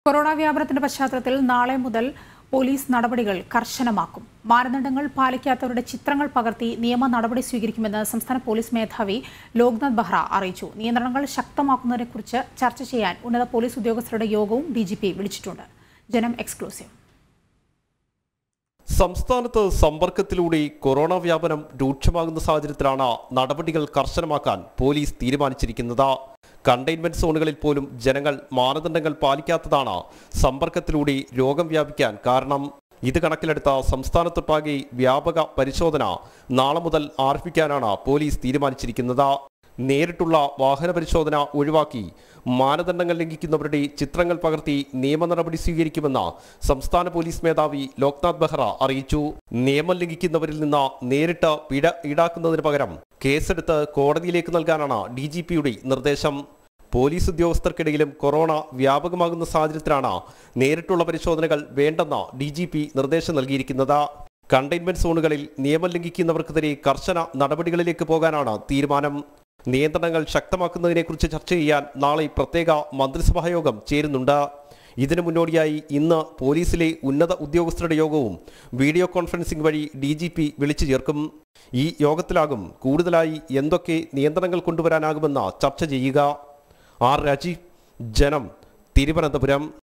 corona വ്യാപനത്തിന്റെ പശ്ചാത്തലത്തിൽ നാളെ മുതൽ പോലീസ് നടപടികൾ കർശനമാക്കും മാനദണ്ഡങ്ങൾ പാലിക്കാത്തവരുടെ ചിത്രങ്ങൾ പകർത്തി നിയമ നടപടി സ്വീകരിക്കുമെന്ന് സംസ്ഥാന പോലീസ് മേധാവി ലോക്നാഥ് ബെഹ്റ അറിയിച്ചു നിയന്ത്രണങ്ങൾ ശക്തമാക്കുന്നതിനെക്കുറിച്ച് ചർച്ച ചെയ്യാൻ ഉന്നത പോലീസ് ഉദ്യോഗസ്ഥരുടെ യോഗവും ഡി വിളിച്ചിട്ടുണ്ട് ജനം എക്സ്ക്ലൂസീവ് സംസ്ഥാനത്ത് സമ്പർക്കത്തിലൂടെ കൊറോണ വ്യാപനം രൂക്ഷമാകുന്ന സാഹചര്യത്തിലാണ് നടപടികൾ കർശനമാക്കാൻ പോലീസ് തീരുമാനിച്ചിരിക്കുന്നത് കണ്ടെയ്ൻമെന്റ് സോണുകളിൽ പോലും ജനങ്ങൾ മാനദണ്ഡങ്ങൾ പാലിക്കാത്തതാണ് സമ്പർക്കത്തിലൂടെ രോഗം വ്യാപിക്കാൻ കാരണം ഇത് കണക്കിലെടുത്ത സംസ്ഥാനത്തൊട്ടാകെ വ്യാപക പരിശോധന നാളെ മുതൽ ആരംഭിക്കാനാണ് പോലീസ് തീരുമാനിച്ചിരിക്കുന്നത് നേരിട്ടുള്ള വാഹന പരിശോധന ഒഴിവാക്കി മാനദണ്ഡങ്ങൾ ലംഘിക്കുന്നവരുടെ ചിത്രങ്ങൾ പകർത്തി നിയമ നടപടി സ്വീകരിക്കുമെന്ന് സംസ്ഥാന പോലീസ് മേധാവി ലോക്നാഥ് ബെഹ്റ അറിയിച്ചു നിയമം ലംഘിക്കുന്നവരിൽ നിന്ന് നേരിട്ട് പിഴ ഈടാക്കുന്നതിന് പകരം കേസെടുത്ത് കോടതിയിലേക്ക് നൽകാനാണ് ഡി ജി പിയുടെ നിർദ്ദേശം പോലീസ് ഉദ്യോഗസ്ഥർക്കിടയിലും കൊറോണ വ്യാപകമാകുന്ന സാഹചര്യത്തിലാണ് നേരിട്ടുള്ള പരിശോധനകൾ വേണ്ടെന്ന് ഡി ജി പി നിർദ്ദേശം നൽകിയിരിക്കുന്നത് കണ്ടെയ്ൻമെന്റ് സോണുകളിൽ നിയമം ലംഘിക്കുന്നവർക്കെതിരെ കർശന നടപടികളിലേക്ക് പോകാനാണ് തീരുമാനം നിയന്ത്രണങ്ങൾ ശക്തമാക്കുന്നതിനെക്കുറിച്ച് ചർച്ച ചെയ്യാൻ നാളെ പ്രത്യേക മന്ത്രിസഭാ യോഗം ചേരുന്നുണ്ട് ഇതിനു മുന്നോടിയായി ഇന്ന് പോലീസിലെ ഉന്നത ഉദ്യോഗസ്ഥരുടെ യോഗവും വീഡിയോ കോൺഫറൻസിംഗ് വഴി ഡി ജി പി വിളിച്ചു ചേർക്കും ഈ യോഗത്തിലാകും കൂടുതലായി എന്തൊക്കെ നിയന്ത്രണങ്ങൾ കൊണ്ടുവരാനാകുമെന്ന് ചർച്ച ചെയ്യുക ആർ രാജീവ് ജനം തിരുവനന്തപുരം